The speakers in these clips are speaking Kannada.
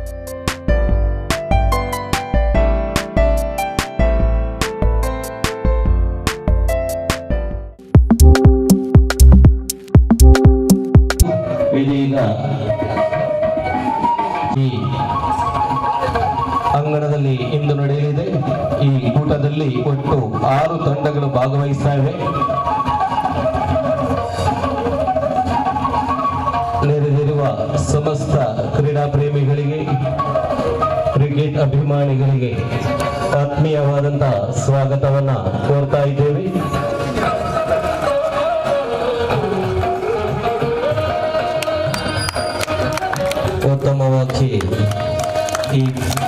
ಇದೀಗ ಈ ಅಂಗಣದಲ್ಲಿ ಇಂದು ನಡೆಯಲಿದೆ ಈ ಕೂಟದಲ್ಲಿ ಒಟ್ಟು ಆರು ತಂಡಗಳು ಭಾಗವಹಿಸ್ತಾ ಇವೆ ನೆರೆದಿರುವ ಸಮಸ್ತ ಕ್ರೀಡಾ ಪ್ರೇಮಿಗಳಿಗೆ ಕ್ರಿಕೆಟ್ ಅಭಿಮಾನಿಗಳಿಗೆ ಆತ್ಮೀಯವಾದಂತಹ ಸ್ವಾಗತವನ್ನ ಕೋರ್ತಾ ಇದ್ದೇವೆ ಉತ್ತಮವಾಗಿ ಈ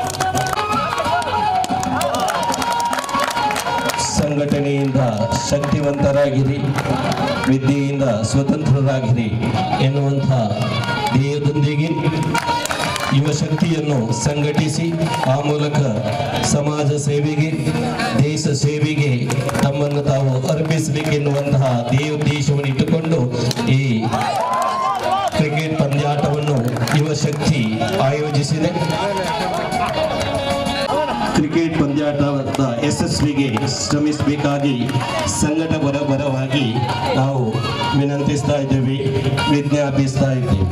ಸಂಘಟನೆಯಿಂದ ಶಕ್ತಿವಂತರಾಗಿರಿ ವಿದ್ಯೆಯಿಂದ ಸ್ವತಂತ್ರರಾಗಿರಿ ಎನ್ನುವಂಥ ಧ್ಯೇಯದೊಂದಿಗೆ ಯುವ ಶಕ್ತಿಯನ್ನು ಸಂಘಟಿಸಿ ಆ ಮೂಲಕ ಸಮಾಜ ಸೇವೆಗೆ ದೇಶ ಸೇವೆಗೆ ತಮ್ಮನ್ನು ತಾವು ಅರ್ಪಿಸಬೇಕೆನ್ನುವಂತಹ ಧ್ಯೇಯೋದ್ದೇಶವನ್ನು ಇಟ್ಟುಕೊಂಡು ಈ ಕ್ರಿಕೆಟ್ ಪಂದ್ಯಾಟವನ್ನು ಯುವ ಶಕ್ತಿ ಆಯೋಜಿಸಿದೆ ಕ್ರಿಕೆಟ್ ಪಂದ್ಯಾಟದ ಯಶಸ್ವಿಗೆ ಶ್ರಮಿಸಬೇಕಾಗಿ ಸಂಘಟಕರ ಪರವಾಗಿ ನಾವು ವಿನಂತಿಸ್ತಾ ಇದ್ದೇವೆ ವಿಜ್ಞಾಪಿಸ್ತಾ ಇದ್ದೇವೆ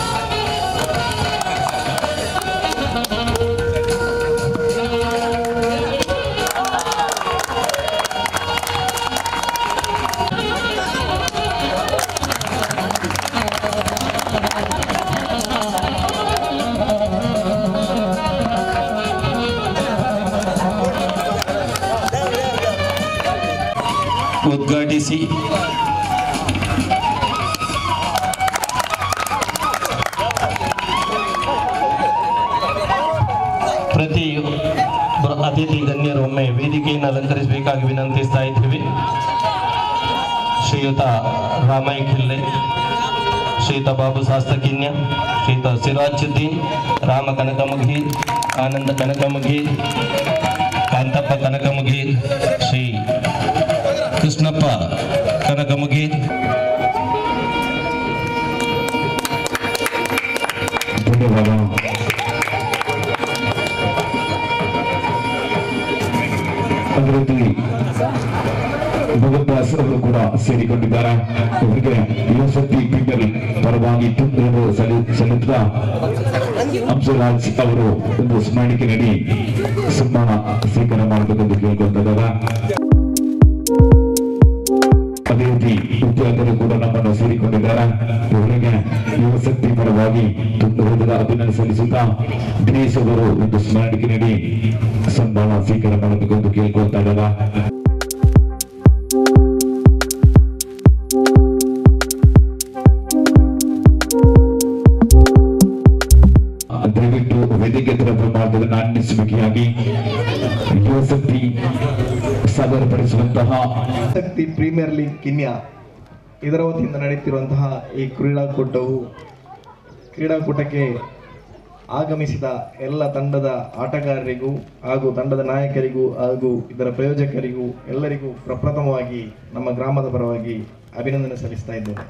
ಉದ್ಘಾಟಿಸಿ ಪ್ರತಿ ಬ- ಅತಿಥಿ ಗಣ್ಯರೊಮ್ಮೆ ವೇದಿಕೆಯನ್ನು ಅಲಂಕರಿಸಬೇಕಾಗಿ ವಿನಂತಿಸ್ತಾ ಇದ್ದೀವಿ ಶ್ರೀಯುತ ರಾಮಯ್ಯ ಖಿಲ್ಲೆ ಶ್ರೀಯುತ ಬಾಬು ಶಾಸ್ತಕಿನ್ಯ ಶ್ರೀಯುತ ಸಿರಾಜುದ್ದೀನ್ ರಾಮ ಕನಕಮುಖಿ ಆನಂದ ಕನಕಮುಖಿ ಕಾಂತಪ್ಪ ಕನಕಮುಖಿ ಶ್ರೀ ಕೃಷ್ಣಪ್ಪ ಕನಕಮುಖಿ ಧನ್ಯವಾದ ಅದೇ ರೀತಿ ಭಗವದಾಸ್ ಅವರು ಕೂಡ ಸೇರಿಕೊಂಡಿದ್ದಾರೆ ಇವರಿಗೆ ಯುವಶಕ್ತಿ ಪ್ರೀಮಿಯರ್ ಲೀಗ್ ಪರವಾಗಿ ತುಂಬಿರು ಸಲ್ಲಿಸಿದ ಹಂಸರಾಜ್ ಅವರು ಒಂದು ಸ್ಮರಣಿಕೆ ನೀಡಿ ಸನ್ಮಾನ ಸ್ವೀಕಾರ ಮಾಡಬೇಕೆಂದು ಕೇಳ್ಕೊಳ್ತಿದ್ದಾರೆ ಅದೇ ರೀತಿ ವಿದ್ಯಾರ್ಥಿಗಳು ಕೂಡ ನಮ್ಮನ್ನು ಸೇರಿಕೊಂಡಿದ್ದಾರೆ ಇವರಿಗೆ ಯುವಶಕ್ತಿ ಪರವಾಗಿ ತುಂಬ ಹೃದಯದ ಅಭಿನಂದನೆ ಸಲ್ಲಿಸುತ್ತಾ ದಿನೇಶ್ ಅವರು ಒಂದು ಸ್ಮರಣಿಕೆ ನೀಡಿ ಸನ್ಮಾನ ಸ್ವೀಕಾರ ಮಾಡಬೇಕು ಎಂದು ಕೇಳ್ಕೊಳ್ತಾ ಇದ್ದಾರೆ ದಯವಿಟ್ಟು ವೇದಿಕೆ ಹತ್ರ ಪ್ರಮಾಣದಲ್ಲಿ ಅನ್ನಿಸಬೇಕಾಗಿ ಯುವಶಕ್ತಿ ಸಾದರಪಡಿಸುವಂತಹ ಶಕ್ತಿ ಪ್ರೀಮಿಯರ್ ಲೀಗ್ ಕಿನ್ಯಾ ಇದರ ವತಿಯಿಂದ ನಡೆಯುತ್ತಿರುವಂತಹ ಈ ಕ್ರೀಡಾಕೂಟವು ಕ್ರೀಡಾಕೂಟಕ್ಕೆ ಆಗಮಿಸಿದ ಎಲ್ಲ ತಂಡದ ಆಟಗಾರರಿಗೂ ಹಾಗೂ ತಂಡದ ನಾಯಕರಿಗೂ ಹಾಗೂ ಇದರ ಪ್ರಯೋಜಕರಿಗೂ ಎಲ್ಲರಿಗೂ ಪ್ರಪ್ರಥಮವಾಗಿ ನಮ್ಮ ಗ್ರಾಮದ ಪರವಾಗಿ ಅಭಿನಂದನೆ ಸಲ್ಲಿಸ್ತಾ ಇದ್ದೇನೆ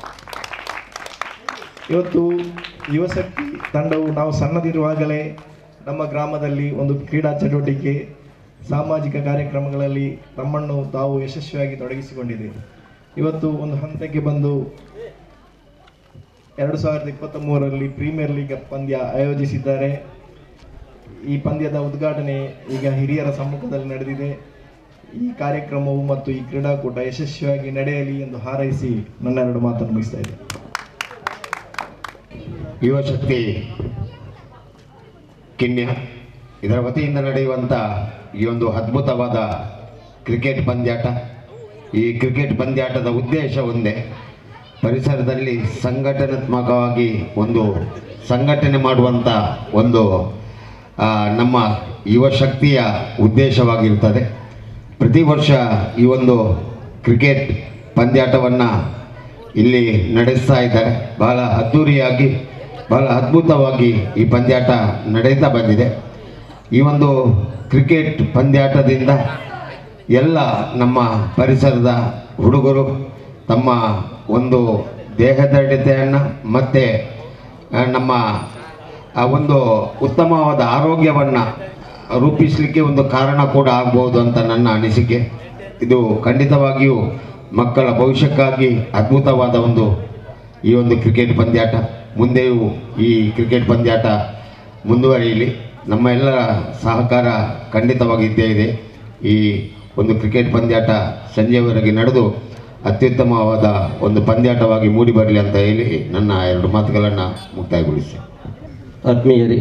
ಇವತ್ತು ಯುವಶಕ್ತಿ ತಂಡವು ನಾವು ಸಣ್ಣದಿರುವಾಗಲೇ ನಮ್ಮ ಗ್ರಾಮದಲ್ಲಿ ಒಂದು ಕ್ರೀಡಾ ಚಟುವಟಿಕೆ ಸಾಮಾಜಿಕ ಕಾರ್ಯಕ್ರಮಗಳಲ್ಲಿ ತಮ್ಮನ್ನು ತಾವು ಯಶಸ್ವಿಯಾಗಿ ತೊಡಗಿಸಿಕೊಂಡಿದೆ ಇವತ್ತು ಒಂದು ಹಂತಕ್ಕೆ ಬಂದು ಎರಡು ಸಾವಿರದ ಇಪ್ಪತ್ತ ಮೂರರಲ್ಲಿ ಪ್ರೀಮಿಯರ್ ಲೀಗ್ ಪಂದ್ಯ ಆಯೋಜಿಸಿದ್ದಾರೆ ಈ ಪಂದ್ಯದ ಉದ್ಘಾಟನೆ ಈಗ ಹಿರಿಯರ ಸಮ್ಮುಖದಲ್ಲಿ ನಡೆದಿದೆ ಈ ಕಾರ್ಯಕ್ರಮವು ಮತ್ತು ಈ ಕ್ರೀಡಾಕೂಟ ಯಶಸ್ವಿಯಾಗಿ ನಡೆಯಲಿ ಎಂದು ಹಾರೈಸಿ ನನ್ನ ಎರಡು ಮಾತನ್ನು ಮುಗಿಸ್ತಾ ಇದ್ದೇನೆ ಯುವಶಕ್ತಿ ಕಿನ್ಯ ಇದರ ವತಿಯಿಂದ ನಡೆಯುವಂಥ ಈ ಒಂದು ಅದ್ಭುತವಾದ ಕ್ರಿಕೆಟ್ ಪಂದ್ಯಾಟ ಈ ಕ್ರಿಕೆಟ್ ಪಂದ್ಯಾಟದ ಉದ್ದೇಶ ಒಂದೇ ಪರಿಸರದಲ್ಲಿ ಸಂಘಟನಾತ್ಮಕವಾಗಿ ಒಂದು ಸಂಘಟನೆ ಮಾಡುವಂಥ ಒಂದು ಆ, ನಮ್ಮ ಯುವಶಕ್ತಿಯ ಉದ್ದೇಶವಾಗಿರ್ತದೆ ಪ್ರತಿ ವರ್ಷ ಈ ಒಂದು ಕ್ರಿಕೆಟ್ ಪಂದ್ಯಾಟವನ್ನು ಇಲ್ಲಿ ನಡೆಸ್ತಾ ಇದ್ದಾರೆ ಬಹಳ ಅದ್ಧೂರಿಯಾಗಿ ಬಹಳ ಅದ್ಭುತವಾಗಿ ಈ ಪಂದ್ಯಾಟ ನಡೀತಾ ಬಂದಿದೆ ಈ ಒಂದು ಕ್ರಿಕೆಟ್ ಪಂದ್ಯಾಟದಿಂದ ಎಲ್ಲ ನಮ್ಮ ಪರಿಸರದ ಹುಡುಗರು ತಮ್ಮ ಒಂದು ದೇಹದಡ್ಡತೆಯನ್ನು ಮತ್ತು ನಮ್ಮ ಆ ಒಂದು ಉತ್ತಮವಾದ ಆರೋಗ್ಯವನ್ನು ರೂಪಿಸಲಿಕ್ಕೆ ಒಂದು ಕಾರಣ ಕೂಡ ಆಗ್ಬೋದು ಅಂತ ನನ್ನ ಅನಿಸಿಕೆ ಇದು ಖಂಡಿತವಾಗಿಯೂ ಮಕ್ಕಳ ಭವಿಷ್ಯಕ್ಕಾಗಿ ಅದ್ಭುತವಾದ ಒಂದು ಈ ಒಂದು ಕ್ರಿಕೆಟ್ ಪಂದ್ಯಾಟ ಮುಂದೆಯೂ ಈ ಕ್ರಿಕೆಟ್ ಪಂದ್ಯಾಟ ಮುಂದುವರಿಯಲಿ ನಮ್ಮ ಎಲ್ಲರ ಸಹಕಾರ ಖಂಡಿತವಾಗಿ ಇದ್ದೇ ಇದೆ ಈ ಒಂದು ಕ್ರಿಕೆಟ್ ಪಂದ್ಯಾಟ ಸಂಜೆವರೆಗೆ ನಡೆದು ಅತ್ಯುತ್ತಮವಾದ ಒಂದು ಪಂದ್ಯಾಟವಾಗಿ ಮೂಡಿ ಬರಲಿ ಅಂತ ಹೇಳಿ ನನ್ನ ಎರಡು ಮಾತುಗಳನ್ನು ಮುಕ್ತಾಯಗೊಳಿಸಿ ಆತ್ಮೀಯರೇ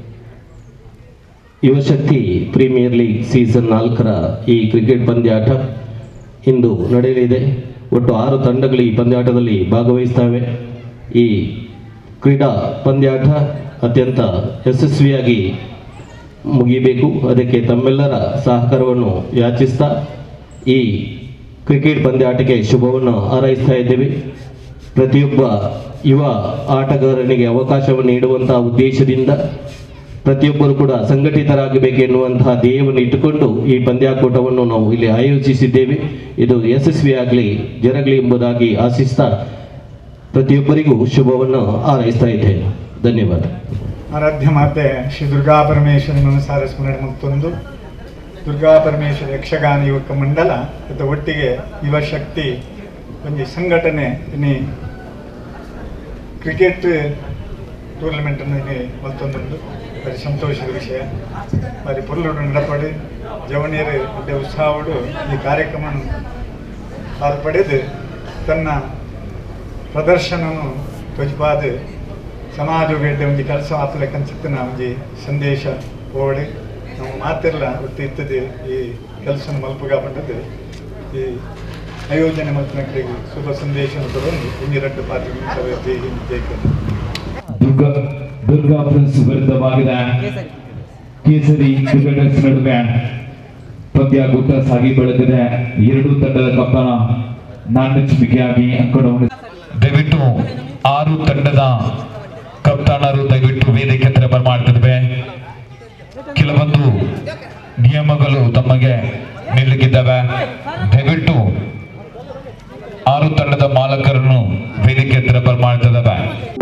ಯುವಶಕ್ತಿ ಪ್ರೀಮಿಯರ್ ಲೀಗ್ ಸೀಸನ್ ನಾಲ್ಕರ ಈ ಕ್ರಿಕೆಟ್ ಪಂದ್ಯಾಟ ಇಂದು ನಡೆಯಲಿದೆ ಒಟ್ಟು ಆರು ತಂಡಗಳು ಈ ಪಂದ್ಯಾಟದಲ್ಲಿ ಭಾಗವಹಿಸ್ತವೆ ಈ ಕ್ರೀಡಾ ಪಂದ್ಯಾಟ ಅತ್ಯಂತ ಯಶಸ್ವಿಯಾಗಿ ಮುಗಿಬೇಕು ಅದಕ್ಕೆ ತಮ್ಮೆಲ್ಲರ ಸಹಕಾರವನ್ನು ಯಾಚಿಸ್ತಾ ಈ ಕ್ರಿಕೆಟ್ ಪಂದ್ಯಾಟಕ್ಕೆ ಶುಭವನ್ನು ಹಾರೈಸ್ತಾ ಇದ್ದೇವೆ ಪ್ರತಿಯೊಬ್ಬ ಯುವ ಆಟಗಾರನಿಗೆ ಅವಕಾಶವನ್ನು ನೀಡುವಂತಹ ಉದ್ದೇಶದಿಂದ ಪ್ರತಿಯೊಬ್ಬರು ಕೂಡ ಸಂಘಟಿತರಾಗಬೇಕೆನ್ನುವಂತಹ ಧ್ಯೇಯವನ್ನು ಇಟ್ಟುಕೊಂಡು ಈ ಪಂದ್ಯಾಕೂಟವನ್ನು ನಾವು ಇಲ್ಲಿ ಆಯೋಜಿಸಿದ್ದೇವೆ ಇದು ಯಶಸ್ವಿಯಾಗಲಿ ಜರಗಲಿ ಎಂಬುದಾಗಿ ಆಶಿಸ್ತಾ ಪ್ರತಿಯೊಬ್ಬರಿಗೂ ಶುಭವನ್ನು ಹಾರೈಸ್ತಾ ಇದ್ದೇನೆ ಧನ್ಯವಾದ ಆರಾಧ್ಯ ಮಾತೆ ಶ್ರೀ ದುರ್ಗಾ ಪರಮೇಶ್ವರಿ ಮನಸಾರ ಸ್ಮರಣೆ ಮತ್ತೊಂದು ದುರ್ಗಾ ಪರಮೇಶ್ವರಿ ಯಕ್ಷಗಾನ ಯುವಕ ಮಂಡಲ ಮತ್ತು ಒಟ್ಟಿಗೆ ಯುವ ಶಕ್ತಿ ಒಂದು ಸಂಘಟನೆ ಇನ್ನಿ ಕ್ರಿಕೆಟ್ ಟೂರ್ನಮೆಂಟನ್ನು ಇನ್ನಿ ಮತ್ತೊಂದೊಂದು ಬರೀ ಸಂತೋಷದ ವಿಷಯ మరి పొర్లుడు నిలబడి జవనీరు అంటే ఉత్సాహుడు ఈ కార్యక్రమం పాల్పడేది తన ಪ್ರದರ್ಶನನು ಧ್ವಜಪಾದ ಸಮಾಜಕ್ಕೆ ಒಂದು ಕೆಲಸ ಆಪಲಕ್ಕೆ ಅನ್ಸುತ್ತೆ ಒಂದು ಸಂದೇಶ ಓಡಿ ನಾವು ಮಾತಿರಲ್ಲ ಒಟ್ಟು ಇರ್ತದೆ ಈ ಕೆಲಸ ಮಲ್ಪಗ ಬಂದದ್ದು ಈ ಆಯೋಜನೆ ಮತ್ತು ಮಕ್ಕಳಿಗೆ ಶುಭ ಸಂದೇಶವನ್ನು ತಗೊಂಡು ಇನ್ನಿರಟ್ಟು ಪಾತ್ರ ಜೈ ಹಿಂದ್ ಜೈ ಕನ್ನಡ ದುರ್ಗಾ ದುರ್ಗಾ ಪ್ರಿನ್ಸ್ ವಿರುದ್ಧವಾಗಿದೆ ಕೇಸರಿ ಕ್ರಿಕೆಟರ್ಸ್ ನಡುವೆ ಪಂದ್ಯಾಕೂಟ ಸಾಗಿ ಬೆಳೆದಿದೆ ಎರಡೂ ತಂಡದ ಕಪ್ಪನ ನಾಣ್ಯಚಿಮಿಕೆಯಾಗಿ ಅಂಕಣವನ್ನು ದಯವಿಟ್ಟು ಆರು ತಂಡದ ಕಪ್ತಾನರು ದಯವಿಟ್ಟು ವೇದಿಕೆ ಹತ್ರ ಬರ್ಮಾಡ್ತಿದ್ವೆ ಕೆಲವೊಂದು ನಿಯಮಗಳು ತಮಗೆ ನಿಲ್ಲಕ್ಕಿದ್ದಾವೆ ದಯವಿಟ್ಟು ಆರು ತಂಡದ ಮಾಲಕರನ್ನು ವೇದಿಕೆ ಹತ್ರ ಬರ್ಮಾಡ್ತಿದ್ದಾವೆ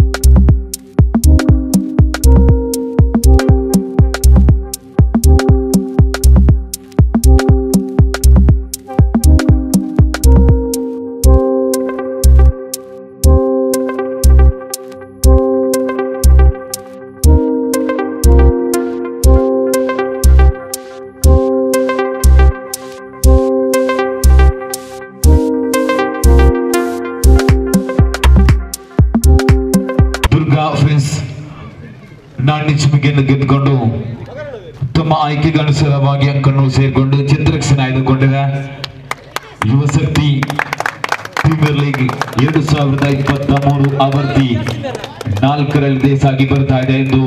ದುರ್ಗಾ ಫ್ರೆಂಡ್ಸ್ ನಾಣ್ಯ ಚಿಮಿಕೆಯನ್ನು ಗೆದ್ದುಕೊಂಡು ತಮ್ಮ ಆಯ್ಕೆಗೆ ಅನುಸಾರವಾಗಿ ಅಂಕನ್ನು ಸೇರಿಕೊಂಡು ಚಿತ್ರಕ್ಷಣ ಆಯ್ದುಕೊಂಡಿದೆ ಯುವ ಶಕ್ತಿ ಪ್ರೀಮಿಯರ್ ಲೀಗ್ ಎರಡು ಸಾವಿರದ ಇಪ್ಪತ್ತ ಮೂರು ಆವರ್ತಿ ನಾಲ್ಕರಲ್ಲಿ ಸಾಗಿ ಬರ್ತಾ ಇದೆ ಎಂದು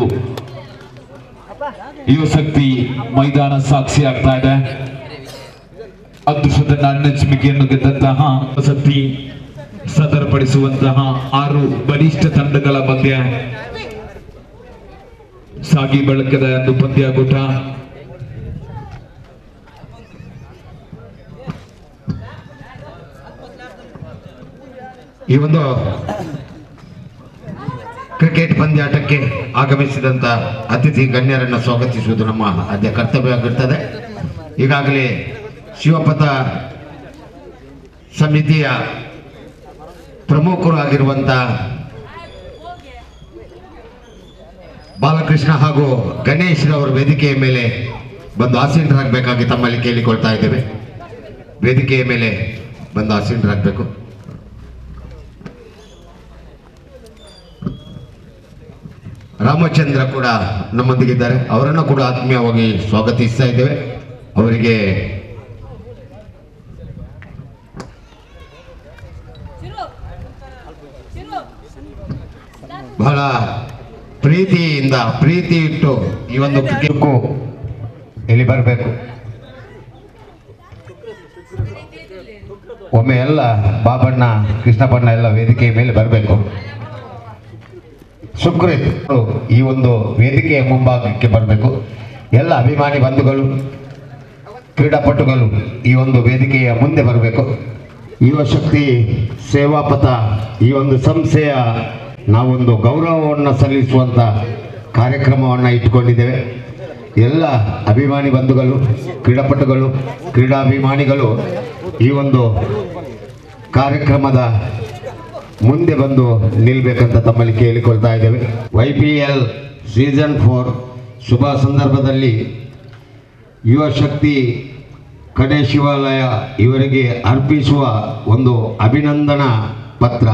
ಯುವ ಶಕ್ತಿ ಮೈದಾನ ಸಾಕ್ಷಿ ಆಗ್ತಾ ಇದೆ ಅದೃಷ್ಟದ ನಾಣ್ಯ ಚಿಮಿಕೆಯನ್ನು ಗೆದ್ದಂತಹ ಯುವ ಶಕ್ತಿ ಸದರಪಡಿಸುವಂತಹ ಆರು ಬಲಿಷ್ಠ ತಂಡಗಳ ಮಧ್ಯೆ ಸಾಗಿ ಬೆಳಕದ ಒಂದು ಪಂದ್ಯಾಕೂಟ ಈ ಒಂದು ಕ್ರಿಕೆಟ್ ಪಂದ್ಯಾಟಕ್ಕೆ ಆಗಮಿಸಿದಂತ ಅತಿಥಿ ಗಣ್ಯರನ್ನು ಸ್ವಾಗತಿಸುವುದು ನಮ್ಮ ಆದ್ಯ ಕರ್ತವ್ಯ ಆಗಿರ್ತದೆ ಈಗಾಗಲೇ ಶಿವಪಥ ಸಮಿತಿಯ ಪ್ರಮುಖರು ಆಗಿರುವಂತ ಬಾಲಕೃಷ್ಣ ಹಾಗೂ ಗಣೇಶ್ ರವರ ವೇದಿಕೆಯ ಮೇಲೆ ಬಂದು ಆಸೀನರಾಗಬೇಕಾಗಿ ತಮ್ಮಲ್ಲಿ ಕೇಳಿಕೊಳ್ತಾ ಇದ್ದೇವೆ ವೇದಿಕೆಯ ಮೇಲೆ ಬಂದು ಆಸೀನರಾಗಬೇಕು ರಾಮಚಂದ್ರ ಕೂಡ ನಮ್ಮೊಂದಿಗಿದ್ದಾರೆ ಅವರನ್ನು ಕೂಡ ಆತ್ಮೀಯವಾಗಿ ಸ್ವಾಗತಿಸ್ತಾ ಇದ್ದೇವೆ ಅವರಿಗೆ ಬಹಳ ಪ್ರೀತಿಯಿಂದ ಪ್ರೀತಿ ಇಟ್ಟು ಈ ಒಂದು ಕ್ರಿಕೆಟ್ಗೂ ಇಲ್ಲಿ ಬರಬೇಕು ಒಮ್ಮೆ ಎಲ್ಲ ಬಾಬಣ್ಣ ಕೃಷ್ಣಪ್ಪಣ್ಣ ಎಲ್ಲ ವೇದಿಕೆಯ ಮೇಲೆ ಬರಬೇಕು ಸುಕೃತ್ ಈ ಒಂದು ವೇದಿಕೆಯ ಮುಂಭಾಗಕ್ಕೆ ಬರಬೇಕು ಎಲ್ಲ ಅಭಿಮಾನಿ ಬಂಧುಗಳು ಕ್ರೀಡಾಪಟುಗಳು ಈ ಒಂದು ವೇದಿಕೆಯ ಮುಂದೆ ಬರಬೇಕು ಯುವ ಶಕ್ತಿ ಸೇವಾಪಥ ಈ ಒಂದು ಸಂಸ್ಥೆಯ ನಾವೊಂದು ಗೌರವವನ್ನು ಸಲ್ಲಿಸುವಂತ ಕಾರ್ಯಕ್ರಮವನ್ನು ಇಟ್ಟುಕೊಂಡಿದ್ದೇವೆ ಎಲ್ಲ ಅಭಿಮಾನಿ ಬಂಧುಗಳು ಕ್ರೀಡಾಪಟುಗಳು ಕ್ರೀಡಾಭಿಮಾನಿಗಳು ಈ ಒಂದು ಕಾರ್ಯಕ್ರಮದ ಮುಂದೆ ಬಂದು ನಿಲ್ಬೇಕಂತ ತಮ್ಮಲ್ಲಿ ಕೇಳಿಕೊಳ್ತಾ ಇದ್ದೇವೆ Y P L season four ಶುಭ ಸಂದರ್ಭದಲ್ಲಿ ಯುವ ಶಕ್ತಿ ಕಡೆ ಶಿವಾಲಯ ಇವರಿಗೆ ಅರ್ಪಿಸುವ ಒಂದು ಅಭಿನಂದನಾ ಪತ್ರ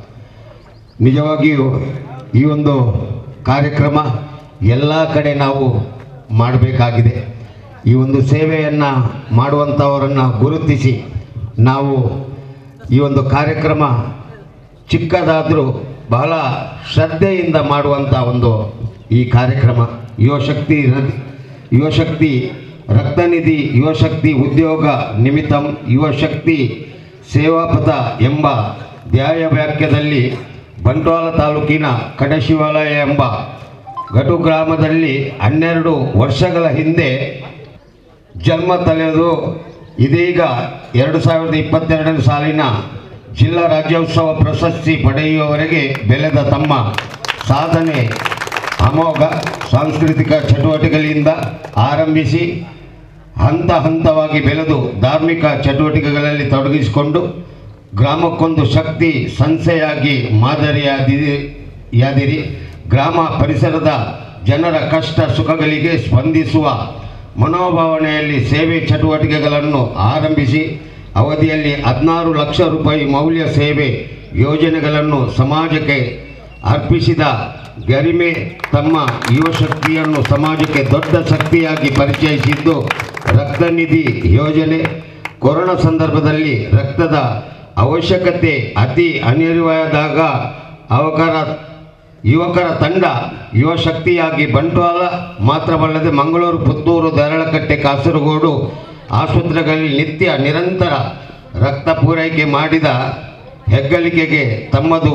ನಿಜವಾಗಿಯೂ ಈ ಒಂದು ಕಾರ್ಯಕ್ರಮ ಎಲ್ಲ ಕಡೆ ನಾವು ಮಾಡಬೇಕಾಗಿದೆ ಈ ಒಂದು ಸೇವೆಯನ್ನು ಮಾಡುವಂಥವರನ್ನು ಗುರುತಿಸಿ ನಾವು ಈ ಒಂದು ಕಾರ್ಯಕ್ರಮ ಚಿಕ್ಕದಾದರೂ ಬಹಳ ಶ್ರದ್ಧೆಯಿಂದ ಮಾಡುವಂಥ ಒಂದು ಈ ಕಾರ್ಯಕ್ರಮ ಯುವಶಕ್ತಿ ರದ್- ಯುವಶಕ್ತಿ ರಕ್ತನಿಧಿ ಯುವಶಕ್ತಿ ಉದ್ಯೋಗ ನಿಮಿತ್ತಂ ಯುವಶಕ್ತಿ ಸೇವಾಪಥ ಎಂಬ ಧ್ಯಾಯ ವಾಕ್ಯದಲ್ಲಿ ಬಂಟ್ವಾಳ ತಾಲೂಕಿನ ಕಡಶಿವಾಲಯ ಎಂಬ ಗಟು ಗ್ರಾಮದಲ್ಲಿ ಹನ್ನೆರಡು ವರ್ಷಗಳ ಹಿಂದೆ ಜನ್ಮ ತಳೆದು ಇದೀಗ ಎರಡು ಸಾವಿರದ ಇಪ್ಪತ್ತೆರಡನೇ ಸಾಲಿನ ಜಿಲ್ಲಾ ರಾಜ್ಯೋತ್ಸವ ಪ್ರಶಸ್ತಿ ಪಡೆಯುವವರೆಗೆ ಬೆಳೆದ ತಮ್ಮ ಸಾಧನೆ ಅಮೋಘ ಸಾಂಸ್ಕೃತಿಕ ಚಟುವಟಿಕೆಗಳಿಂದ ಆರಂಭಿಸಿ ಹಂತ ಹಂತವಾಗಿ ಬೆಳೆದು ಧಾರ್ಮಿಕ ಚಟುವಟಿಕೆಗಳಲ್ಲಿ ತೊಡಗಿಸಿಕೊಂಡು ಗ್ರಾಮಕ್ಕೊಂದು ಶಕ್ತಿ ಸಂಸ್ಥೆಯಾಗಿ ಮಾದರಿಯಾದಿರಿ ಯಾದಿರಿ ಗ್ರಾಮ ಪರಿಸರದ ಜನರ ಕಷ್ಟ ಸುಖಗಳಿಗೆ ಸ್ಪಂದಿಸುವ ಮನೋಭಾವನೆಯಲ್ಲಿ ಸೇವೆ ಚಟುವಟಿಕೆಗಳನ್ನು ಆರಂಭಿಸಿ ಅವಧಿಯಲ್ಲಿ ಹದಿನಾರು ಲಕ್ಷ ರೂಪಾಯಿ ಮೌಲ್ಯ ಸೇವೆ ಯೋಜನೆಗಳನ್ನು ಸಮಾಜಕ್ಕೆ ಅರ್ಪಿಸಿದ ಗರಿಮೆ ತಮ್ಮ ಯುವಶಕ್ತಿಯನ್ನು ಸಮಾಜಕ್ಕೆ ದೊಡ್ಡ ಶಕ್ತಿಯಾಗಿ ಪರಿಚಯಿಸಿದ್ದು ರಕ್ತನಿಧಿ ಯೋಜನೆ ಕೊರೋನಾ ಸಂದರ್ಭದಲ್ಲಿ ರಕ್ತದ ಅವಶ್ಯಕತೆ ಅತಿ ಅನಿವಾರ್ಯವಾದಾಗ ಅವಕರ ಯುವಕರ ತಂಡ ಯುವಶಕ್ತಿಯಾಗಿ ಬಂಟ್ವಾಳ ಮಾತ್ರವಲ್ಲದೆ ಮಂಗಳೂರು ಪುತ್ತೂರು ಧರಳಕಟ್ಟೆ ಕಾಸರಗೋಡು ಆಸ್ಪತ್ರೆಗಳಲ್ಲಿ ನಿತ್ಯ ನಿರಂತರ ರಕ್ತ ಪೂರೈಕೆ ಮಾಡಿದ ಹೆಗ್ಗಳಿಕೆಗೆ ತಮ್ಮದು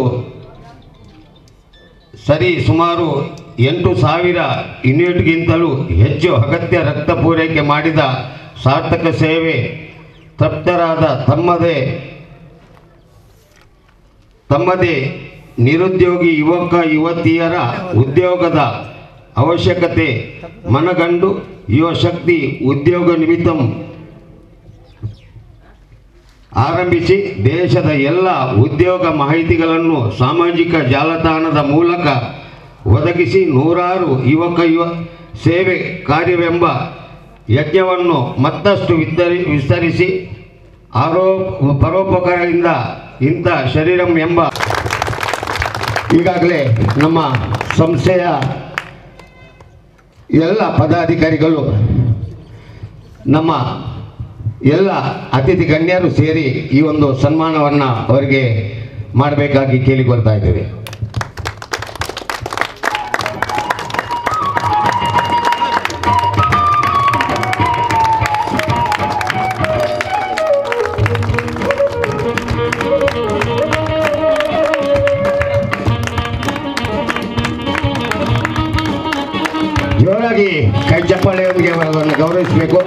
ಸರಿ ಸುಮಾರು ಎಂಟು ಸಾವಿರ ಯೂನಿಟ್ಗಿಂತಲೂ ಹೆಚ್ಚು ಅಗತ್ಯ ರಕ್ತ ಪೂರೈಕೆ ಮಾಡಿದ ಸಾರ್ಥಕ ಸೇವೆ ತೃಪ್ತರಾದ ತಮ್ಮದೇ ತಮ್ಮದೇ ನಿರುದ್ಯೋಗಿ ಯುವಕ ಯುವತಿಯರ ಉದ್ಯೋಗದ ಅವಶ್ಯಕತೆ ಮನಗಂಡು ಯುವಶಕ್ತಿ ಉದ್ಯೋಗ ನಿಮಿತ್ತಂ ಆರಂಭಿಸಿ ದೇಶದ ಎಲ್ಲ ಉದ್ಯೋಗ ಮಾಹಿತಿಗಳನ್ನು ಸಾಮಾಜಿಕ ಜಾಲತಾಣದ ಮೂಲಕ ಒದಗಿಸಿ ನೂರಾರು ಯುವಕ ಯುವ ಸೇವೆ ಕಾರ್ಯವೆಂಬ ಯಜ್ಞವನ್ನು ಮತ್ತಷ್ಟು ವಿಸ್ತರಿ ವಿಸ್ತರಿಸಿ ಆರೋ ಪರೋಪಕಾರದಿಂದ ಇಂಥ ಶರೀರಂ ಎಂಬ ಈಗಾಗಲೇ ನಮ್ಮ ಸಂಸ್ಥೆಯ ಎಲ್ಲ ಪದಾಧಿಕಾರಿಗಳು ನಮ್ಮ ಎಲ್ಲ ಅತಿಥಿ ಗಣ್ಯರು ಸೇರಿ ಈ ಒಂದು ಸನ್ಮಾನವನ್ನು ಅವರಿಗೆ ಮಾಡಬೇಕಾಗಿ ಕೇಳಿಕೊಳ್ತಾ ಇದ್ದೇವೆ ಜೋರಾಗಿ ಕೈ ಚಪ್ಪಾಳೆಯೊಂದಿಗೆ ಅವರನ್ನು ಗೌರವಿಸಬೇಕು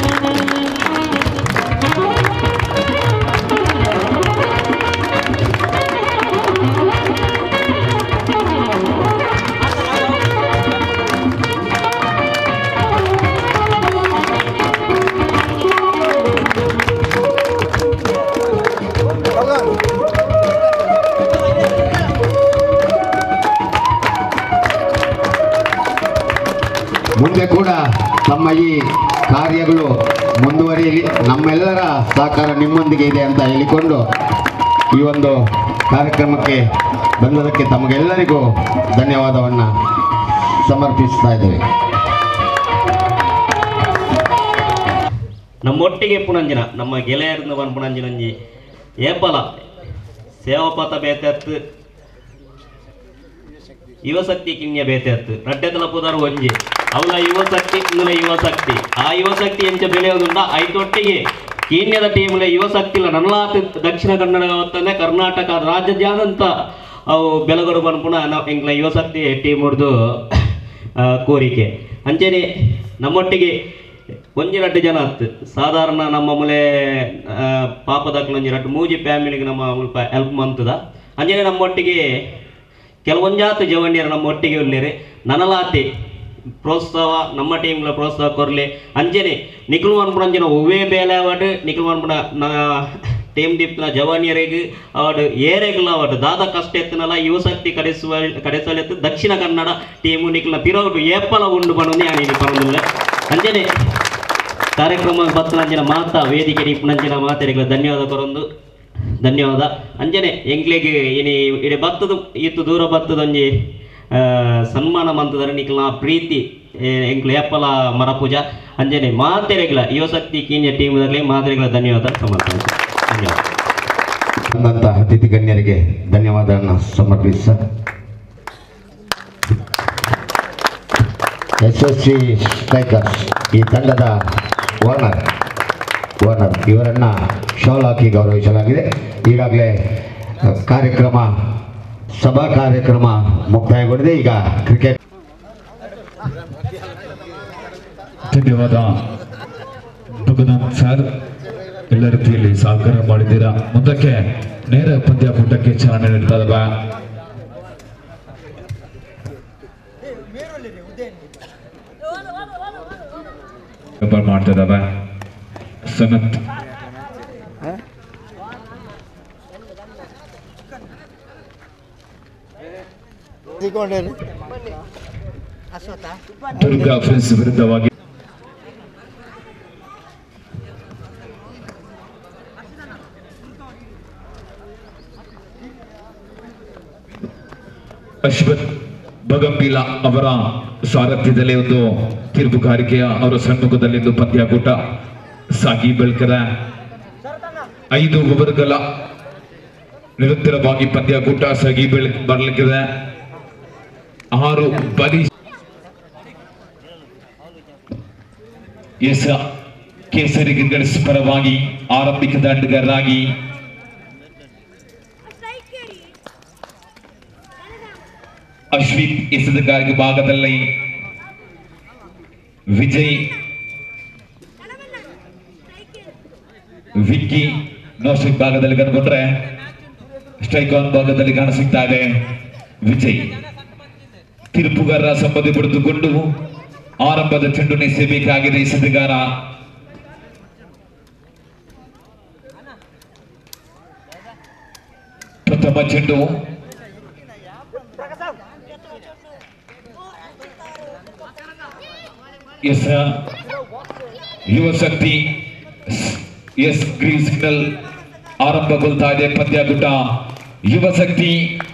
ಮುಂದೆ ಕೂಡ ತಮ್ಮ ಈ ಕಾರ್ಯಗಳು ಮುಂದುವರಿಯಲಿ ನಮ್ಮೆಲ್ಲರ ಸಹಕಾರ ನಿಮ್ಮೊಂದಿಗೆ ಇದೆ ಅಂತ ಹೇಳಿಕೊಂಡು ಈ ಒಂದು ಕಾರ್ಯಕ್ರಮಕ್ಕೆ ಬಂದದಕ್ಕೆ ತಮಗೆಲ್ಲರಿಗೂ ಧನ್ಯವಾದವನ್ನು ಸಮರ್ಪಿಸ್ತಾ ಇದ್ದೇವೆ ನಮ್ಮೊಟ್ಟಿಗೆ ಪುಣಂಜಿನ ನಮ್ಮ ಗೆಳೆಯರಿಂದ ಬಂದು ಪುಣಂಜಿನಂಜಿ ಏಪಲ ಸೇವಾಪಥ ಬೇತೆತ್ತು ಯುವಶಕ್ತಿ ಕಿಣ್ಯ ಬೇತೆತ್ತು ರಡ್ಡೆದಲ ಪುದರು ಒಂಜಿ ಅವಳ ಯುವಶಕ್ತಿ ಇಂದುಲ ಯುವಶಕ್ತಿ ಆ ಯುವಶಕ್ತಿ ಎಂಚ ಬೆಳೆಯೋದ್ರಿಂದ ಐತೊಟ್ಟಿಗೆ ಕೀನ್ಯದ ಟೀಮ್ಲ ಯುವಶಕ್ತಿಲ ನಲ್ಲಾತ್ ದಕ್ಷಿಣ ಕನ್ನಡ ಅವತ್ತಂದ್ರೆ ಕರ್ನಾಟಕ ರಾಜ್ಯದಾದ್ಯಂತ ಅವು ಬೆಳಗಡು ಬಂದ್ಪುಣ ನಾವು ಇಂಗ್ಲ ಯುವಶಕ್ತಿ ಟೀಮ್ ಹಿಡ್ದು ಕೋರಿಕೆ ಅಂಚೆನೆ ನಮ್ಮೊಟ್ಟಿಗೆ ಒಂಜಿ ರಡ್ಡು ಜನ ಅತ್ತು ಸಾಧಾರಣ ನಮ್ಮ ಮುಲೆ ಪಾಪದಕ್ಲ ಒಂಜಿ ರಡ್ಡು ಮೂಜಿ ಫ್ಯಾಮಿಲಿಗೆ ನಮ್ಮ ಮುಲ್ಪ ಹೆಲ್ಪ್ ಮಂತದ ಅಂಜನೆ ನಮ್ಮೊಟ್ಟಿಗೆ ಕೆಲವೊಂಜಾತು ಜವಣ್ಯರು ನಮ್ಮ ಒಟ್ಟಿಗೆ ಉಳ್ಳೇರಿ ನನಲಾತೆ ಪ್ರೋತ್ಸಾಹ ನಮ್ಮ ಟೀಮ್ಲ ಪ್ರೋತ್ಸಾಹ ಕೊರ್ಲೆ ಅಂಚನೆ ನಿಖಿಲ್ ಮನ್ಪುರಂಜಿನ ಒವ್ವೇ ಬೇಲೆ ಅವಾರ್ಡ್ ನಿಖಿಲ್ ಮನ್ಪುರ ನಾ ಟೀಮ್ ದೀಪ್ನ ಜವಾನಿಯರಿಗೆ ಅವಾರ್ಡ್ ಏರೆಗ್ಲ ಅವಾರ್ಡ್ ದಾದ ಕಷ್ಟ ಎತ್ತನಲ್ಲ ಯುವಶಕ್ತಿ ಕಡೆಸುವ ಕಡೆಸಲೆತ್ತು ದಕ್ಷಿಣ ಕನ್ನಡ ಟೀಮು ನಿಖಿಲ್ನ ಪಿರೌಡು ಏಪಲ ಉಂಡು ಪನೊಂದು ಯಾನಿ ಪನೊಂದಿಲ್ಲ ಅಂಚನೆ ಕಾರ್ಯಕ್ರಮ ಬತ್ತನಂಚಿನ ಮಾತ ವೇದಿಕೆ ನಿಪ್ಪುನಂಚಿನ ಮಾತರಿಗೆ ಧನ್ಯವಾದ ಕೊರೊಂದು ಧನ್ಯವಾದ ಅಂಜನೆ ಎಂಕ್ಲೆಗೆ ಇನಿ ಇಡೆ ಬತ್ತದ ಇತ್ತು ದೂರ ಬತ್ತದೊಂಜಿ ಆ, ಸನ್ಮಾನ ಮಂತದರ ನಿಕ್ಲ ಪ್ರೀತಿ ಎಂಕ್ಲೆ ಎಪ್ಪಲ ಮರ ಪೂಜಾ ಅಂಜನೆ ಮಾತೆರೆಗ್ಲ ಯುವಶಕ್ತಿ ಕೀನ್ಯ ಟೀಮ್ದಾಗಲಿ ಮಾತೆರೆಗ್ಲ ಧನ್ಯವಾದ ಸಮರ್ಪಣೆ ಧನ್ಯವಾದ ಬಂದಂತಹ ಅತಿಥಿ ಗಣ್ಯರಿಗೆ ಧನ್ಯವಾದಗಳನ್ನು ಸಮರ್ಪಿಸ ಎಸ್ ಎಸ್ ಸಿ ಸ್ಟ್ರೈಕರ್ಸ್ ಈ ತಂಡದ ಓನರ್ ಓನರ್ ಇವರನ್ನು ಶಾಲ್ ಹಾಕಿ ಗೌರವಿಸಲಾಗಿದೆ ಈಗಾಗಲೇ ಅ, ಕಾರ್ಯಕ್ರಮ ಸಭಾ ಕಾರ್ಯಕ್ರಮ ಮುಕ್ತಾಯಗೊಂಡಿದೆ ಈಗ ಕ್ರಿಕೆಟ್ ಧನ್ಯವಾದ ಭಗನಾಥ್ ಸರ್ ಎಲ್ಲ ರೀತಿಯಲ್ಲಿ ಸಹಕಾರ ಮಾಡಿದ್ದೀರಾ ಮುಂದಕ್ಕೆ ನೇರ ಪಂದ್ಯಾಕೂಟಕ್ಕೆ ಚಾಲನೆ ನೀಡ್ತಾ ಇದ್ದಾವೆ ವ್ಯಾಪಾರ ಮಾಡ್ತಾ ಇದ್ದಾವೆ ಸನತ್ ದುರ್ಗಾ ಫ್ರೆಂಡ್ಸ್ ವಿರುದ್ಧವಾಗಿ ಅಶ್ವಥ್ ಬಗಂಬಿಲ ಅವರ ಸಾರಥ್ಯದಲ್ಲಿ ಒಂದು ತೀರ್ಪುಗಾರಿಕೆಯ ಅವರ ಸಮ್ಮುಖದಲ್ಲಿ ಒಂದು ಪಂದ್ಯಾಕೂಟ ಸಾಗಿ ಬೆಳ್ಕದ ಐದು ಓವರ್ಗಳ ನಿರಂತರವಾಗಿ ಪಂದ್ಯಾಕೂಟ ಸಾಗಿ ಬೆಳ್ ಬರ್ಲಿಕ್ಕಿದೆ ಆರು ಬಲಿ ಎಸ್ ಕೇಸರಿ ಗಿರ್ಗಡ್ಸ್ ಪರವಾಗಿ ಆರಂಭಿಕ ದಂಡಗಾರರಾಗಿ ಅಶ್ವಿತ್ ಎಸೆತಗಾರಿಕೆ ಭಾಗದಲ್ಲಿ ವಿಜಯ್ ವಿಕ್ಕಿ ನೋ ಸ್ಟ್ರೈಕ್ ಭಾಗದಲ್ಲಿ ಕಂಡುಕೊಂಡ್ರೆ ಸ್ಟ್ರೈಕ್ ಆನ್ ಭಾಗದಲ್ಲಿ ಕಾಣಸಿಗ್ತಾ ಇದೆ ವಿಜಯ್ ತೀರ್ಪುಗಾರರ ಸಂಬಂಧಿ ಪಡೆದುಕೊಂಡು ಆರಂಭದ ಚೆಂಡು ಎಸೆಯಬೇಕಾಗಿದೆ ಎಸೆತಗಾರ ಪ್ರಥಮ ಚೆಂಡು ಎಸ್ ಯುವ ಶಕ್ತಿ ಎಸ್ ಗ್ರೀನ್ ಸಿಗ್ನಲ್ ಆರಂಭಗೊಳ್ತಾ ಇದೆ ಪಂದ್ಯಾಕೂಟ ಯುವ ಶಕ್ತಿ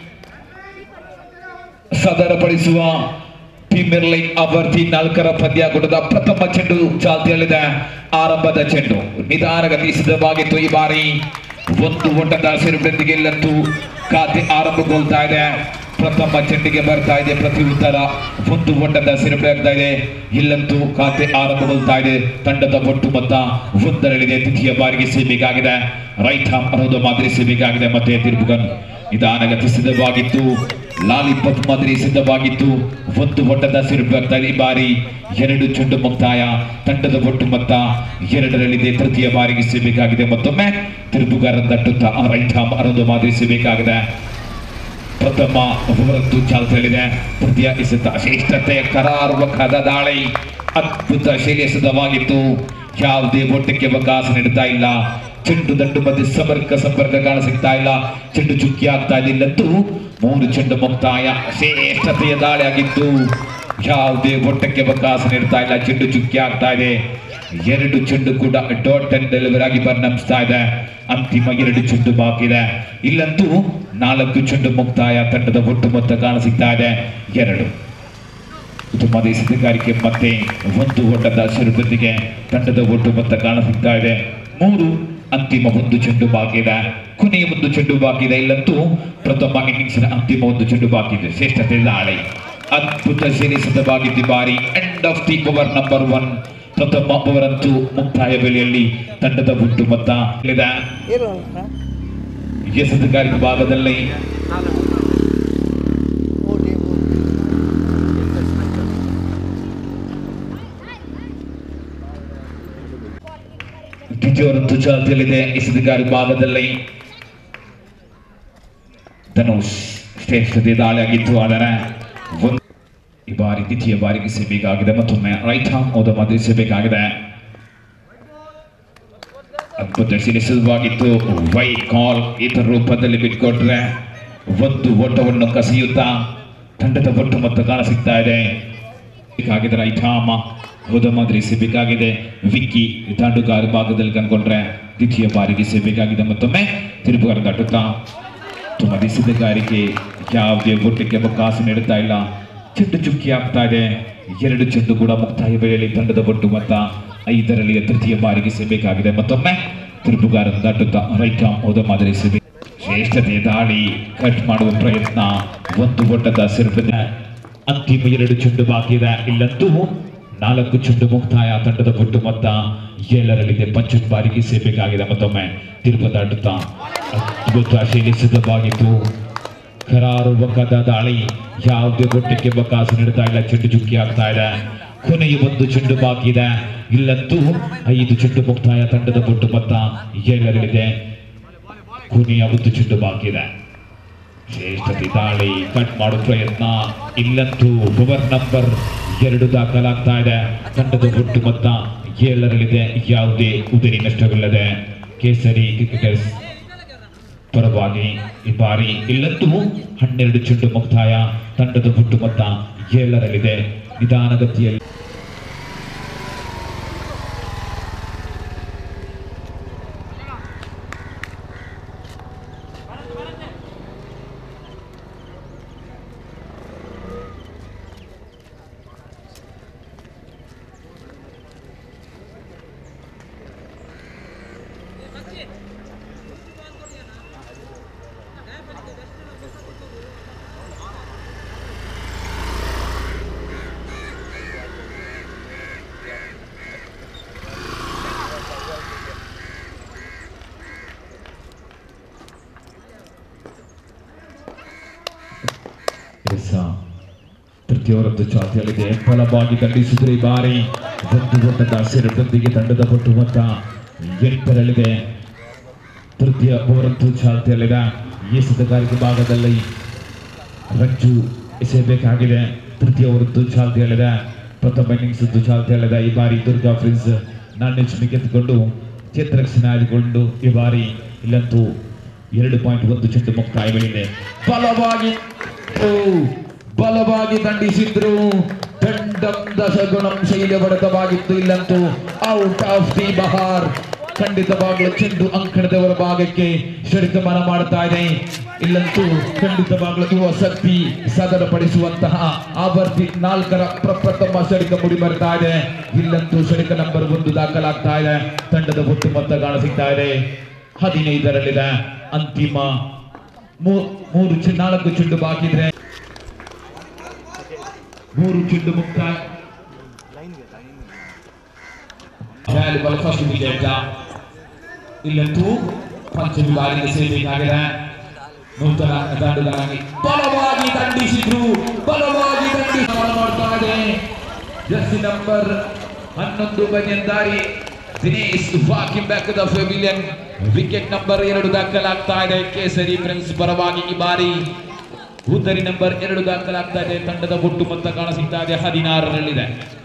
ಸದರಪಡಿಸುವ ಪ್ರೀಮಿಯರ್ ಲೀಗ್ ಅಭ್ಯರ್ಥಿ ನಾಲ್ಕರ ಪಂದ್ಯಾಕೂಟದ ಪ್ರಥಮ ಚೆಂಡು ಚಾಲ್ತಿಯಲ್ಲಿದೆ ಆರಂಭದ ಚೆಂಡು ನಿಧಾನಗತಿ ಸಿದ್ಧವಾಗಿತ್ತು ಈ ಬಾರಿ ಒಂದು ಓಟದ ಸಿರುಬಿಡೊಂದಿಗೆ ಇಲ್ಲಂತೂ ಖಾತೆ ಆರಂಭಗೊಳ್ತಾ ಇದೆ ಪ್ರಥಮ ಚೆಂಡಿಗೆ ಬರ್ತಾ ಇದೆ ಪ್ರತಿ ಉತ್ತರ ಒಂದು ಓಟದ ಸಿರುಬಿಡೆ ಆಗ್ತಾ ಇದೆ ಇಲ್ಲಂತೂ ಖಾತೆ ಆರಂಭಗೊಳ್ತಾ ಇದೆ ತಂಡದ ಒಟ್ಟು ಮೊತ್ತ ಒಂದರಲ್ಲಿದೆ ದ್ವಿತೀಯ ಬಾರಿಗೆ ಸೇಬೇಕಾಗಿದೆ ರೈಟ್ ಹಾಮ್ ಅನ್ನೋದು ಮಾದರಿ ಸೇಬೇಕಾಗಿದೆ ಮತ್ತೆ ತಿರುಬುಗನ್ ನಿಧಾನಗತಿ ಸಿದ್ಧವಾಗಿತ್ತು ಲಾಲಿಪಾಪ್ ಮಾದರಿ ಸಿದ್ಧವಾಗಿತ್ತು ಒಂದು ಒಟ್ಟದ ಸಿರುಬಾಗ್ತಾ ಇದೆ ಈ ಬಾರಿ ಎರಡು ಚೆಂಡು ಮುಕ್ತಾಯ ತಂಡದ ಒಟ್ಟು ಮೊತ್ತ ಎರಡರಲ್ಲಿದೆ ತೃತೀಯ ಬಾರಿಗೆ ಸಿಗಬೇಕಾಗಿದೆ ಮತ್ತೊಮ್ಮೆ ತಿರುಬುಗಾರ ತಟ್ಟುತ್ತಾ ರೈಟ್ ಹಾಮ್ ಅನ್ನೋದು ಮಾದರಿ ಸಿಗಬೇಕಾಗಿದೆ ಪ್ರಥಮ ಹೊರತು ಚಾಲ್ತಿಯಲ್ಲಿದೆ ತೃತೀಯ ಎಸೆತ ಶ್ರೇಷ್ಠತೆಯ ಕರಾರುವಕಾದ ದಾಳಿ ಅದ್ಭುತ ಶೈಲಿಯ ಸಿದ್ಧವಾಗಿತ್ತು ಯಾವುದೇ ಓಟಕ್ಕೆ ಅವಕಾಶ ನೀಡುತ್ತಾ ಇಲ್ಲ ಚೆಂಡು ದಂಡು ಮಧ್ಯೆ ಸಂಪರ್ಕ ಸಂಪರ್ಕ ಕಾಣಸಿಗ್ತಾ ಇಲ್ಲ ಚೆಂಡು ಚುಕ್ಕಿ ಆಗ್ತಾ ಇದೆ ಇಲ್ಲಂತೂ ಮೂರು ಚೆಂಡು ಮುಕ್ತಾಯ ಶ್ರೇಷ್ಠತೆಯ ದಾಳಿ ಆಗಿತ್ತು ಯಾವುದೇ ಓಟಕ್ಕೆ ಅವಕಾಶ ನೀಡ್ತಾ ಇಲ್ಲ ಚೆಂಡು ಚುಕ್ಕಿ ಆಗ್ತಾ ಇದೆ ಎರಡು ಚೆಂಡು ಕೂಡ ಡಾಟ್ ಅಂಡ್ ಡೆಲಿವರಿ ಆಗಿ ಪರಿಣಮಿಸ್ತಾ ಇದೆ ಅಂತಿಮ ಎರಡು ಚೆಂಡು ಬಾಕಿ ಇದೆ ಇಲ್ಲಂತೂ ನಾಲ್ಕು ಚೆಂಡು ಮುಕ್ತಾಯ ತಂಡದ ಒಟ್ಟು ಮೊತ್ತ ಕಾಣಸಿಗ್ತಾ ಇದೆ ಎರಡು ಉತ್ತಮ ದೇಶಗಾರಿಕೆ ಮತ್ತೆ ಒಂದು ಓಟದ ಸಿರುಬಂದಿಗೆ ತಂಡದ ಒಟ್ಟು ಮೊತ್ತ ಕಾಣಸಿಗ್ತಾ ಇದೆ ಮೂರು ಅಂತಿಮ ಒಂದು ಚೆಂಡು ಬಾಕಿ ಇದೆ ಕೊನೆಯ ಒಂದು ಚೆಂಡು ಬಾಕಿ ಇದೆ ಇಲ್ಲಂತೂ ಪ್ರಥಮ ಇನ್ನಿಂಗ್ಸ್ನ ಅಂತಿಮ ಒಂದು ಚೆಂಡು ಬಾಕಿ ಇದೆ ಶ್ರೇಷ್ಠತೆ ದಾಳಿ ಅದ್ಭುತ ಶೈಲಿ ಸಿದ್ಧವಾಗಿದ್ದ ಈ ಬಾರಿ end of the over number one ಪ್ರಥಮ ಓವರ್ ಅಂತೂ ಮುಕ್ತಾಯ ವೇಳೆಯಲ್ಲಿ ತಂಡದ ಒಟ್ಟು ಮೊತ್ತ ಇದೆ ಎಸೆತಗಾರಿಕೆ ಭಾಗದಲ್ಲಿ ದ್ವಿತೀಯವರಂತೂ ಚಾಲ್ತಿಯಲ್ಲಿದೆ ಎಸೆತಗಾರಿಕೆ ಭಾಗದಲ್ಲಿ ಧನುಷ್ ಶ್ರೇಷ್ಠತೆ ದಾಳಿ ಆಗಿತ್ತು ಆದರೆ ಒಂದು ಈ ಬಾರಿ ದ್ವಿತೀಯ ಬಾರಿಗೆ ಸೇಬೇಕಾಗಿದೆ ಮತ್ತೊಮ್ಮೆ ರೈಟ್ ಹಾಮ್ ಓದ ಮದಿಸಬೇಕಾಗಿದೆ ಅದ್ಭುತ ಸಿನಿಸುವಾಗಿತ್ತು ವೈ ಕಾಲ್ ಇತರ ರೂಪದಲ್ಲಿ ಬಿಟ್ಕೊಟ್ರೆ ಒಂದು ಓಟವನ್ನು ಕಸಿಯುತ್ತಾ ತಂಡದ ಒಟ್ಟು ಮೊತ್ತ ಕಾಣಸಿಗ್ತಾ ಇದೆ ಬೇಕಾಗಿದೆ ರೈಟ್ ಹಾಮ್ ಹೋದ ಮಾದರಿ ಸಿಗಬೇಕಾಗಿದೆ ವಿಕ್ಕಿ ದಾಂಡುಗಾರ ಭಾಗದಲ್ಲಿ ಕನ್ಕೊಂಡ್ರೆ ದ್ವಿತೀಯ ಬಾರಿಗೆ ಸಿಗಬೇಕಾಗಿದೆ ಮತ್ತೊಮ್ಮೆ ತಿರುಪುಗಾರ ದಾಟುತ್ತಾ ತುಂಬ ನಿಸಿದಗಾರಿಕೆ ಯಾವುದೇ ಒಟ್ಟಿಗೆ ಅವಕಾಶ ನೀಡುತ್ತಾ ಇಲ್ಲ ಚೆಂಡು ಚುಕ್ಕಿ ಆಗ್ತಾ ಇದೆ ಎರಡು ಚೆಂಡು ಕೂಡ ಮುಕ್ತಾಯ ವೇಳೆಯಲ್ಲಿ ತಂಡದ ಒಟ್ಟು ಮೊತ್ತ ಐದರಲ್ಲಿ ತೃತೀಯ ಬಾರಿಗೆ ಸಿಗಬೇಕಾಗಿದೆ ಮತ್ತೊಮ್ಮೆ ತಿರುಪುಗಾರ ದಾಟುತ್ತಾ ರೈಟ್ ಆಮ್ ಹೋದ ಮಾದರಿ ಸಿಗಬೇಕು ಶ್ರೇಷ್ಠತೆ ದಾಳಿ ಕಟ್ ಮಾಡುವ ಪ್ರಯತ್ನ ಒಂದು ಒಟ್ಟದ ಸಿರುಬಿದೆ ಅಂತಿಮ ಎರಡು ಚೆಂಡು ಬಾಕಿ ಇದೆ ಇಲ್ಲಂತೂ ನಾಲ್ಕು ಚೆಂಡು ಮುಕ್ತಾಯ ತಂಡದ ಒಟ್ಟು ಮೊತ್ತ ಏಳರಲ್ಲಿದೆ ಪಂಚ ಬಾರಿಗೆ ಸೇಬೇಕಾಗಿದೆ ಮತ್ತೊಮ್ಮೆ ತಿರುಪು ದಾಟುತ್ತಾ ಅದ್ಭುತ ಶೈಲಿ ಸಿದ್ಧವಾಗಿತ್ತು ಕರಾರುವಕ್ಕದ ದಾಳಿ ಯಾವುದೇ ಒಟ್ಟಿಗೆ ಅವಕಾಶ ನೀಡ್ತಾ ಇಲ್ಲ ಚೆಂಡು ಚುಕ್ಕಿ ಆಗ್ತಾ ಇದೆ ಕೊನೆಯ ಒಂದು ಚೆಂಡು ಬಾಕಿ ಇದೆ ಇಲ್ಲಂತೂ ಐದು ಚೆಂಡು ಮುಕ್ತಾಯ ತಂಡದ ಒಟ್ಟು ಮೊತ್ತ ಏಳರಲ್ಲಿದೆ ಕೊನೆಯ ಒಂದು ಚೆಂಡು ಬಾಕಿ ಇದೆ ಶ್ರೇಷ್ಠತೆ ದಾಳಿ ಕಟ್ ಮಾಡೋ ಪ್ರಯತ್ನ ಇಲ್ಲಂತೂ ಓವರ್ ನಂಬರ್ ಎರಡು ದಾಖಲಾಗ್ತಾ ಇದೆ ತಂಡದ ಒಟ್ಟು ಮೊತ್ತ ಏಳರಲ್ಲಿದೆ ಯಾವುದೇ ಉದರಿ ನಷ್ಟವಿಲ್ಲದೆ ಕೇಸರಿ ಕ್ರಿಕೆಟರ್ಸ್ ಪರವಾಗಿ ಈ ಬಾರಿ ಇಲ್ಲಂತೂ ಹನ್ನೆರಡು ಚೆಂಡು ಮುಕ್ತಾಯ ತಂಡದ ಒಟ್ಟು ಮೊತ್ತ ಏಳರಲ್ಲಿದೆ ನಿಧಾನಗತಿಯಲ್ಲಿ ಎಸ್ ತೃತೀಯವರದ್ದು ಚಾತಿಯಲ್ಲಿದೆ ಬಲವಾಗಿ ದಂಡಿಸಿದ್ರೆ ಈ ಬಾರಿ ಒಂದು ಓಟದ ಸೆರಟೊಂದಿಗೆ ತಂಡದ ಪಟ್ಟು ಮೊತ್ತ ಎಂಟರಲ್ಲಿದೆ ತೃತೀಯ ಓವರದ್ದು ಚಾಲ್ತಿಯಲ್ಲಿದೆ ಎಸೆತಗಾರಿಕೆ ಭಾಗದಲ್ಲಿ ರಜ್ಜು ಎಸೆಯಬೇಕಾಗಿದೆ ತೃತೀಯ ಓವರದ್ದು ಚಾಲ್ತಿಯಲ್ಲಿದೆ ಪ್ರಥಮ ಇನ್ನಿಂಗ್ಸ್ ಚಾಲ್ತಿಯಲ್ಲಿದೆ ಈ ಬಾರಿ ದುರ್ಗಾ ಫ್ರಿನ್ಸ್ ನಾಣ್ಯ ಗೆದ್ದುಕೊಂಡು ಚೇತ್ರಕ್ಷಣೆ ಆಡಿಕೊಂಡು ಈ ಬಾರಿ ಇಲ್ಲಂತೂ ಎರಡು ಪಾಯಿಂಟ್ ಒಂದು ಚೆಂಡು ಮುಕ್ತಾಯಗಳಿದೆ ಬಲವಾಗಿ ಓ, ಬಲವಾಗಿ ದಂಡಿಸಿದ್ರು ದಂಡಂ ದಶಗುಣಂ ಶೈಲ ಬಡತವಾಗಿತ್ತು ಇಲ್ಲಂತೂ ಔಟ್ ಆಫ್ ದಿ ಬಹಾರ್ ಖಂಡಿತವಾಗ್ಲೂ ಚೆಂಡು ಅಂಕಣದವರ ಭಾಗಕ್ಕೆ ಷಡ್ಗಮನ ಮಾಡ್ತಾ ಇದೆ ಇಲ್ಲಂತೂ ಖಂಡಿತವಾಗ್ಲೂ ಯುವ ಶಕ್ತಿ ಸದರಪಡಿಸುವಂತಹ ಆವರ್ತಿ ನಾಲ್ಕರ ಪ್ರಪ್ರಥಮ ಷಡಿಕ ಮುಡಿ ಬರ್ತಾ ಇದೆ ಇಲ್ಲಂತೂ ಷಡಿಕ ನಂಬರ್ ಒಂದು ದಾಖಲಾಗ್ತಾ ಇದೆ ತಂಡದ ಒಟ್ಟು ಮೊತ್ತ ಕಾಣಸಿಗ್ತಾ ಇದೆ ಹದಿನೈದರಲ್ಲಿದೆ ಅಂತಿಮ ಮೂ- ಮೂರು ಚೆ- ನಾಲ್ಕು ಚೆಂಡು ಬಾಕಿ ಇದ್ರೆ ಮೂರು ಚೆಂಡು ಮುಕ್ತಾಯ ವ್ಯಾಲ್ಯೂಬಲ್ ಫಸ್ಟ್ ವಿಕೆಟ್ ಇಲ್ಲಂತೂ ಪಂಚಮಿ ಬಾರಿಗೆ ಸೇರಬೇಕಾಗಿದೆ ನೂತನ ದಾಂಡುಗಾರನಾಗಿ ಬಲವಾಗಿ ದಂಡಿಸಿದ್ರು ಬಲವಾಗಿ ದಂಡಿಸಿ ಮಾಡ್ತಾ ಇದೆ ಜರ್ಸಿ ನಂಬರ್ ಹನ್ನೊಂದು ಬನ್ಯಂದಾರಿ Dinesh walking back the pavilion wicket number ಎರಡು ದಾಖಲಾಗ್ತಾ ಇದೆ ಕೇಸರಿ ಫ್ರೆಂಡ್ಸ್ ಪರವಾಗಿ ಈ ಬಾರಿ ಉದ್ದರಿ ನಂಬರ್ ಎರಡು ದಾಖಲಾಗ್ತಾ ಇದೆ ತಂಡದ ಒಟ್ಟು ಮೊತ್ತ ಕಾಣಸಿಗ್ತಾ ಇದೆ ಹದಿನಾರರಲ್ಲಿದೆ